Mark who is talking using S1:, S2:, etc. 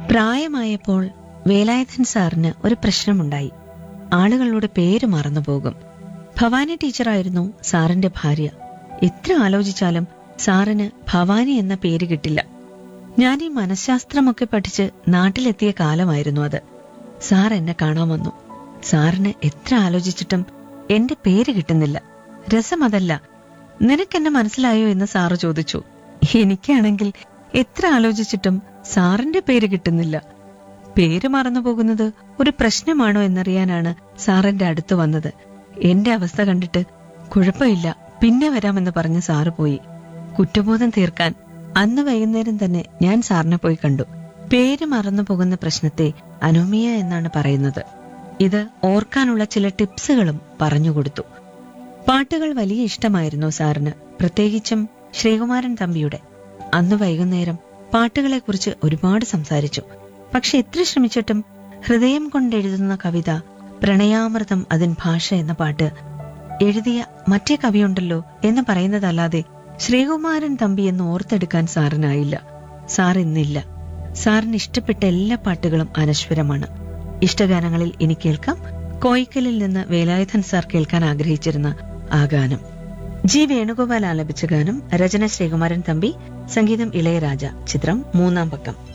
S1: പ്രായമായപ്പോൾ വേലായുധൻ സാറിന് ഒരു പ്രശ്നമുണ്ടായി ആളുകളുടെ പേര് മറന്നുപോകും ഭവാനി ടീച്ചറായിരുന്നു സാറിന്റെ ഭാര്യ എത്ര ആലോചിച്ചാലും സാറിന് ഭവാനി എന്ന പേര് കിട്ടില്ല ഞാൻ ഈ മനഃശാസ്ത്രമൊക്കെ പഠിച്ച് നാട്ടിലെത്തിയ കാലമായിരുന്നു അത് സാർ എന്നെ കാണാൻ വന്നു സാറിന് എത്ര ആലോചിച്ചിട്ടും എന്റെ പേര് കിട്ടുന്നില്ല രസം അതല്ല നിനക്കെന്നെ മനസ്സിലായോ എന്ന് സാറ് ചോദിച്ചു എനിക്കാണെങ്കിൽ എത്ര ആലോചിച്ചിട്ടും സാറിന്റെ പേര് കിട്ടുന്നില്ല പേര് മറന്നു പോകുന്നത് ഒരു പ്രശ്നമാണോ എന്നറിയാനാണ് സാറിന്റെ അടുത്ത് വന്നത് എന്റെ അവസ്ഥ കണ്ടിട്ട് കുഴപ്പമില്ല പിന്നെ വരാമെന്ന് പറഞ്ഞ് സാറ് പോയി കുറ്റബോധം തീർക്കാൻ അന്ന് വൈകുന്നേരം തന്നെ ഞാൻ സാറിനെ പോയി കണ്ടു പേര് മറന്നു പോകുന്ന പ്രശ്നത്തെ അനോമിയ എന്നാണ് പറയുന്നത് ഇത് ഓർക്കാനുള്ള ചില ടിപ്സുകളും പറഞ്ഞുകൊടുത്തു പാട്ടുകൾ വലിയ ഇഷ്ടമായിരുന്നു സാറിന് പ്രത്യേകിച്ചും ശ്രീകുമാരൻ തമ്പിയുടെ അന്ന് വൈകുന്നേരം പാട്ടുകളെക്കുറിച്ച് ഒരുപാട് സംസാരിച്ചു പക്ഷെ എത്ര ശ്രമിച്ചിട്ടും ഹൃദയം കൊണ്ടെഴുതുന്ന കവിത പ്രണയാമൃതം അതിൻ ഭാഷ എന്ന പാട്ട് എഴുതിയ മറ്റേ കവിയുണ്ടല്ലോ എന്ന് പറയുന്നതല്ലാതെ ശ്രീകുമാരൻ തമ്പി എന്ന് ഓർത്തെടുക്കാൻ സാറിനായില്ല സാർ ഇന്നില്ല സാറിന് ഇഷ്ടപ്പെട്ട എല്ലാ പാട്ടുകളും അനശ്വരമാണ് ഇഷ്ടഗാനങ്ങളിൽ ഇനി കേൾക്കാം കോയിക്കലിൽ നിന്ന് വേലായുധൻ സാർ കേൾക്കാൻ ആഗ്രഹിച്ചിരുന്ന ആ ഗാനം ജി വേണുഗോപാൽ ആലപിച്ച ഗാനം രചന ശ്രീകുമാരൻ തമ്പി സംഗീതം ഇളയരാജ ചിത്രം മൂന്നാം പക്കം